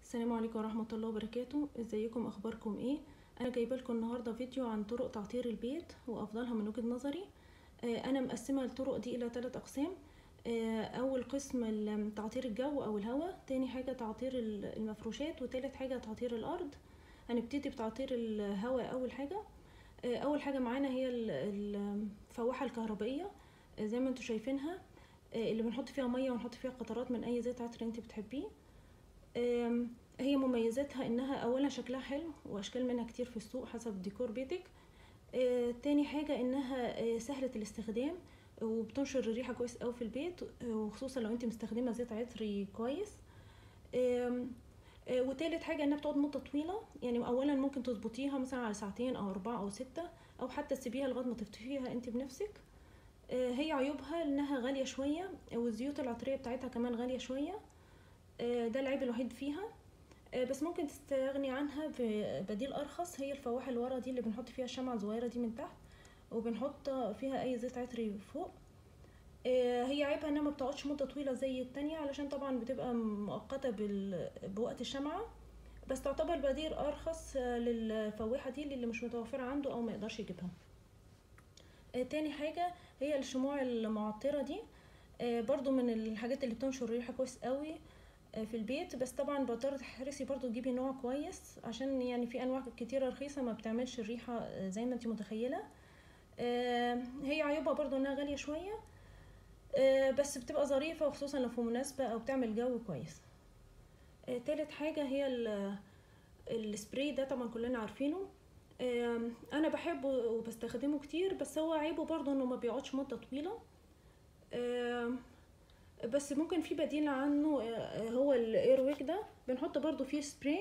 السلام عليكم ورحمة الله وبركاته ازيكم اخباركم ايه انا جايبه لكم النهارده فيديو عن طرق تعطير البيت وافضلها من وجهة نظري آه، انا مقسمه الطرق دي الى ثلاث اقسام آه، اول قسم ال- تعطير الجو او الهواء تاني حاجه تعطير ال- المفروشات وتالت حاجه تعطير الارض هنبتدي بتعطير الهواء اول حاجه آه، اول حاجه معانا هي ال- الفواحه الكهربائيه آه، زي ما انتم شايفينها آه، اللي بنحط فيها ميه ونحط فيها قطرات من اي زيت عطر انت بتحبيه آم، هي مميزاتها انها اولا شكلها حلو واشكال منها كتير في السوق حسب ديكور بيتك آه، تاني حاجة انها آه، سهلة الاستخدام وبتنشر الريحة كويس اوي في البيت آه، وخصوصا لو انت مستخدمة زيت عطري كويس آم، آه، وتالت حاجة انها بتقعد مدة طويلة يعني اولا ممكن تظبطيها مثلا على ساعتين او اربعة او ستة او حتى تسيبيها لغاية ما تطفيها انت بنفسك آه، هي عيوبها انها غالية شوية والزيوت العطرية بتاعتها كمان غالية شوية آه، ده العيب الوحيد فيها آه، بس ممكن تستغني عنها ببديل ارخص هي الفواحه اللي ورا دي اللي بنحط فيها الشمعة الصغيرة دي من تحت وبنحط فيها اي زيت عطري فوق آه، هي عيبها انها ما بتقعدش مدة طويلة زي التانية علشان طبعا بتبقى مؤقتة بال... بوقت الشمعة بس تعتبر بديل ارخص آه، للفواحة دي اللي مش متوفرة عنده او ما يقدرش يجيبها آه، تاني حاجة هي الشموع المعطرة دي آه، برضو من الحاجات اللي بتنشر ريحة كويس قوي آه، في البيت بس طبعا بضطر تحرصي برضو تجيبي نوع كويس عشان يعني في انواع كتيرة رخيصة ما بتعملش الريحة آه، زي ما انت متخيلة آه، هي عيوبها برضو انها غالية شوية آه، بس بتبقى ظريفة وخصوصا لو في مناسبة او بتعمل جو كويس آه، تالت حاجة هي ال- السبراي ده طبعا كلنا عارفينه آم، انا بحبه وبستخدمه كتير بس هو عيبه برضو انه ما بيقعدش مدة طويلة آم، بس ممكن في بديل عنه آه، هو الاير ويك ده بنحط برضو فيه سبراي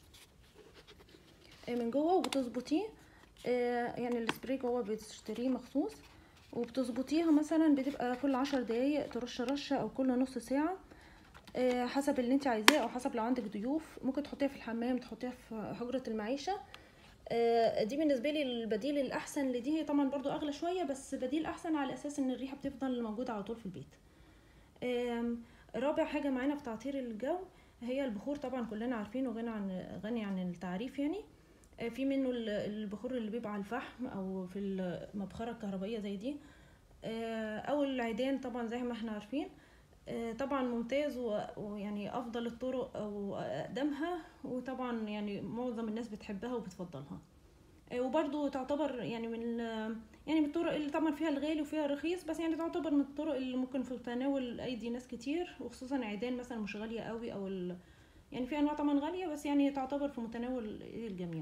آه، من جوه وبتظبطيه آه، يعني السبراي جوه بتشتريه مخصوص وبتظبطيها مثلا بتبقى كل عشر دقايق ترش رشة او كل نص ساعة آه، حسب اللي انت عايزاه او حسب لو عندك ضيوف ممكن تحطيها في الحمام تحطيها في حجرة المعيشة آه، دي بالنسبة لي البديل الأحسن لدي هي طبعا برضو أغلى شوية بس بديل أحسن على أساس إن الريحة بتفضل موجودة على طول في البيت آم، رابع حاجة معانا في تعطير الجو هي البخور طبعا كلنا عارفينه غني عن غني عن التعريف يعني آه، في منه ال- البخور اللي بيبقى على الفحم أو في المبخرة الكهربائية زي دي آه، أو العيدان طبعا زي ما احنا عارفين آه، طبعا ممتاز و- ويعني افضل الطرق او اقدمها وطبعا يعني معظم الناس بتحبها وبتفضلها آه، وبرضو تعتبر يعني من ال- يعني من الطرق اللي طبعا فيها الغالي وفيها الرخيص بس يعني تعتبر من الطرق اللي ممكن في تناول ايدي ناس كتير وخصوصا عيدان مثلا مش غالية قوي او ال... يعني في انواع طبعا غالية بس يعني تعتبر في متناول ايدي الجميع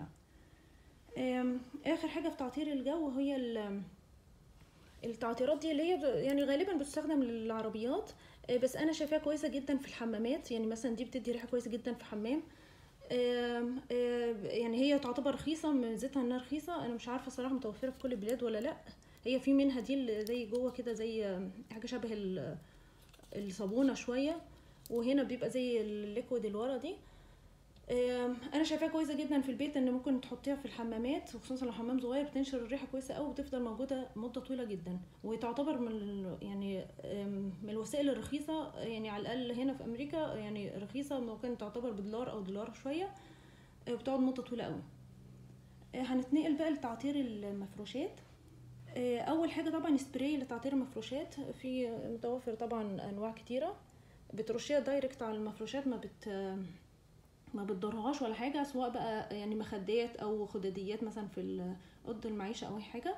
آم، اخر حاجة في تعطير الجو هي ال- التعطيرات دي اللي هي ب- يعني غالبا بتستخدم للعربيات آه، بس انا شايفاها كويسه جدا في الحمامات يعني مثلا دي بتدي ريحه كويسه جدا في حمام آم، آه، يعني هي تعتبر رخيصه ميزتها انها رخيصه انا مش عارفه صراحه متوفره في كل البلاد ولا لا هي في منها دي اللي زي جوه كده زي آم، حاجه شبه ال- الصابونه شويه وهنا بيبقى زي الليكويد اللي ورا دي آم، انا شايفاها كويسه جدا في البيت ان ممكن تحطيها في الحمامات وخصوصا لو حمام صغير بتنشر الريحه كويسه قوي وبتفضل موجوده مده طويله جدا وتعتبر من ال- يعني آم، من الوسائل الرخيصه يعني على الاقل هنا في امريكا يعني رخيصه ممكن تعتبر بدولار او دولار شويه آه، بتقعد مده طويله قوي آه، هنتنقل بقى لتعطير المفروشات آه، اول حاجه طبعا سبراي لتعطير المفروشات في متوفر طبعا انواع كتيره بترشيها دايركت على المفروشات ما بت ما بتضرهاش ولا حاجه سواء بقى يعني مخدات او خداديات مثلا في ال- اوضه المعيشه او اي حاجه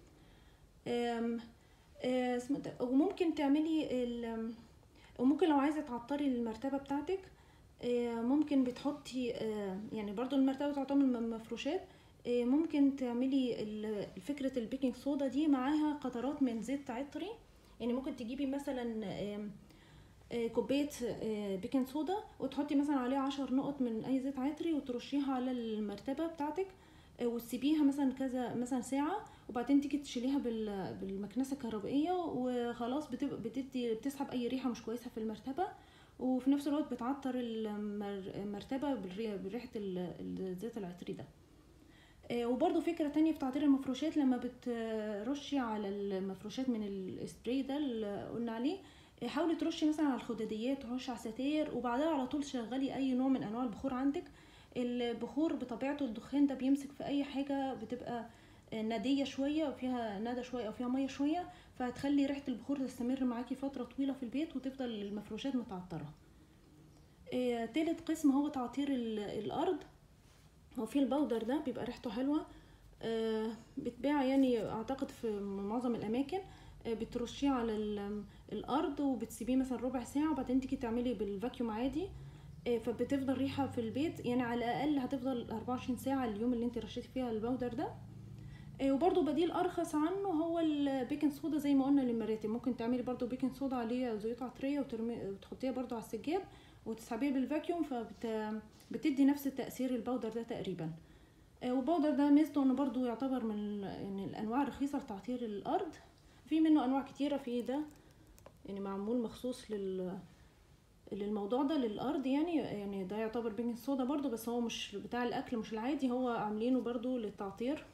أم، آه، اسمه ده وممكن تعملي ال- وممكن لو عايزه تعطري المرتبه بتاعتك آه، ممكن بتحطي آه، يعني برضو المرتبه تعتبر من المفروشات آه، ممكن تعملي ال- فكره البيكنج صودا دي معاها قطرات من زيت عطري يعني ممكن تجيبي مثلا آم، آه، كوبايه آه، بيكنج صودا وتحطي مثلا عليها عشر نقط من اي زيت عطري وترشيها على المرتبه بتاعتك آه، وتسيبيها مثلا كذا مثلا ساعه وبعدين تيجي تشيليها بال- بالمكنسه الكهربائيه وخلاص بتبقى بتدي بتسحب اي ريحه مش كويسه في المرتبه وفي نفس الوقت بتعطر المر- المرتبه بالري- بريحه ال- الزيت العطري ده آه، وبرضو فكرة تانية في تعطير المفروشات لما بترشي على المفروشات من السبراي ده اللي قلنا عليه آه، حاولي ترشي مثلا على الخداديات ترشي على الستاير وبعدها على طول شغلي اي نوع من انواع البخور عندك البخور بطبيعته الدخان ده بيمسك في اي حاجه بتبقى آه، نديه شويه وفيها ندى شويه او فيها ميه شويه فهتخلي ريحه البخور تستمر معاكي فتره طويله في البيت وتفضل المفروشات متعطره آه، تالت قسم هو تعطير ال- الارض هو في البودر ده بيبقى ريحته حلوه آه، بتباع يعني اعتقد في معظم الاماكن آه، بترشيه على ال- الارض وبتسيبيه مثلا ربع ساعه وبعدين تيجي تعملي بالفاكيوم عادي آه، فبتفضل ريحه في البيت يعني على الاقل هتفضل 24 ساعه اليوم اللي انت رشيتي فيها البودر ده آه، وبرده بديل ارخص عنه هو البيكنج صودا زي ما قلنا للمراتب ممكن تعملي برده بيكنج صودا عليه زيوت عطريه وترمي وتحطيها برده على السجاد وتسحبيه بالفاكيوم فبت بتدي نفس التاثير البودر ده تقريبا آه، والبودر ده ميزته انه برضو يعتبر من ال- يعني الانواع الرخيصه لتعطير الارض في منه انواع كتيره في ده يعني معمول مخصوص لل للموضوع ده للارض يعني يعني ده يعتبر بيكنج صودا برضو بس هو مش بتاع الاكل مش العادي هو عاملينه برضو للتعطير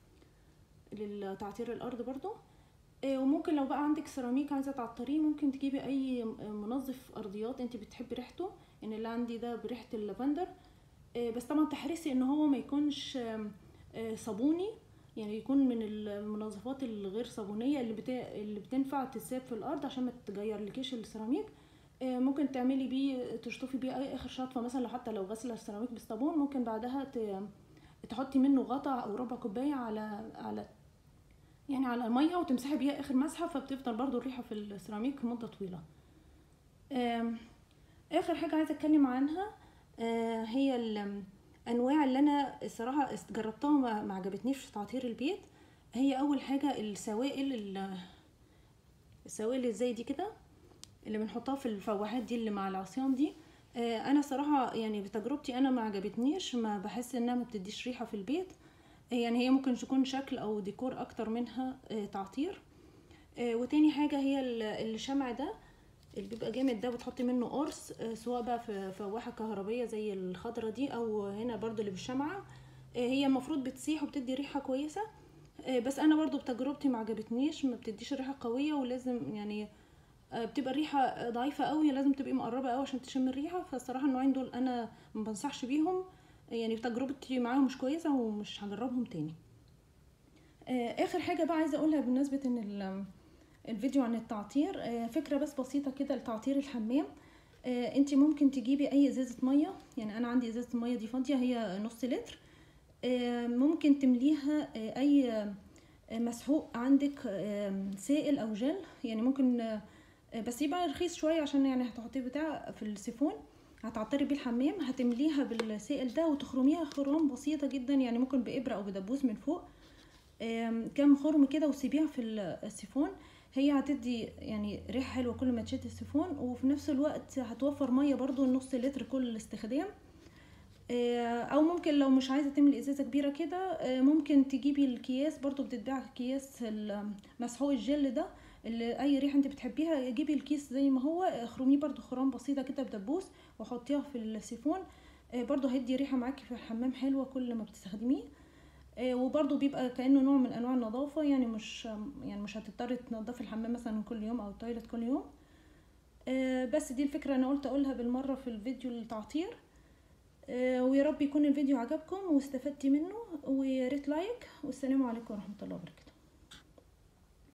للتعطير الارض برضو آه، وممكن لو بقى عندك سيراميك عايزه تعطريه ممكن تجيبي اي منظف ارضيات انت بتحبي ريحته يعني اللي عندي ده بريحه اللافندر آه، بس طبعا تحرصي ان هو ما يكونش آم، آه، صابوني يعني يكون من المنظفات الغير صابونيه اللي بتا... اللي بتنفع تتساب في الارض عشان ما تغيرلكيش السيراميك آه، ممكن تعملي بيه تشطفي بيه اي اخر شطفه مثلا لو حتى لو غسله السيراميك بالصابون ممكن بعدها ت... تحطي منه غطا او ربع كوبايه على على يعني على ميه وتمسحي بيها اخر مسحه فبتفضل برضو الريحه في السيراميك مده طويله آم، اخر حاجه عايزه اتكلم عنها آه، هي الانواع اللي انا الصراحه است- جربتها وما ما عجبتنيش في تعطير البيت هي اول حاجه السوائل ال- السوائل اللي زي دي كده اللي بنحطها في الفواحات دي اللي مع العصيان دي آه، انا صراحه يعني بتجربتي انا ما عجبتنيش ما بحس انها ما بتديش ريحه في البيت آه، يعني هي ممكن تكون شكل او ديكور اكتر منها آه، تعطير آه، وتاني حاجه هي ال- الشمع ده اللي بيبقى جامد ده بتحطي منه قرص آه، سواء بقى في فواحه كهربيه زي الخضره دي او هنا برضو اللي بالشمعه آه، هي المفروض بتسيح وبتدي ريحه كويسه آه، بس انا برضو بتجربتي ما عجبتنيش ما بتديش ريحه قويه ولازم يعني آه، بتبقى الريحه ضعيفه قوي لازم تبقي مقربه قوي عشان تشم الريحه فالصراحه النوعين دول انا ما بنصحش بيهم يعني تجربتي معاهم مش كويسه ومش هجربهم تاني آه، اخر حاجه بقى عايزه اقولها بالنسبه ان ال- الفيديو عن التعطير آه، فكره بس بسيطه كده لتعطير الحمام انت ممكن تجيبي اي ازازه ميه يعني انا عندي ازازه الميه دي فاضيه هي نص لتر آه، ممكن تمليها آه، اي آه، مسحوق عندك آه، سائل او جل يعني ممكن آه، بس يبقى رخيص شويه عشان يعني هتحطيه بتاع في السيفون هتعطري بيه الحمام هتمليها بالسائل ده وتخرميها خرام بسيطه جدا يعني ممكن بابره او بدبوس من فوق آم، كام خرم كده وسيبيها في السيفون هي هتدي يعني ريحه حلوه كل ما تشد السيفون وفي نفس الوقت هتوفر ميه برضو نص لتر كل استخدام آه، او ممكن لو مش عايزه تعملي ازازه كبيره كده آه، ممكن تجيبي الكياس برضو بتتباع اكياس ال- مسحوق الجل ده اللي اي ريحه انت بتحبيها جيبي الكيس زي ما هو اخرميه برضو خرام بسيطه كده بدبوس وحطيها في السيفون آه، برضو هيدي ريحه معاكي في الحمام حلوه كل ما بتستخدميه آه، وبرضو بيبقى كانه نوع من انواع النظافه يعني مش يعني مش هتضطري تنضفي الحمام مثلا كل يوم او التويلت كل يوم آه، بس دي الفكره انا قلت اقولها بالمره في الفيديو التعطير آه، ويا رب يكون الفيديو عجبكم واستفدتي منه ويا ريت لايك والسلام عليكم ورحمه الله وبركاته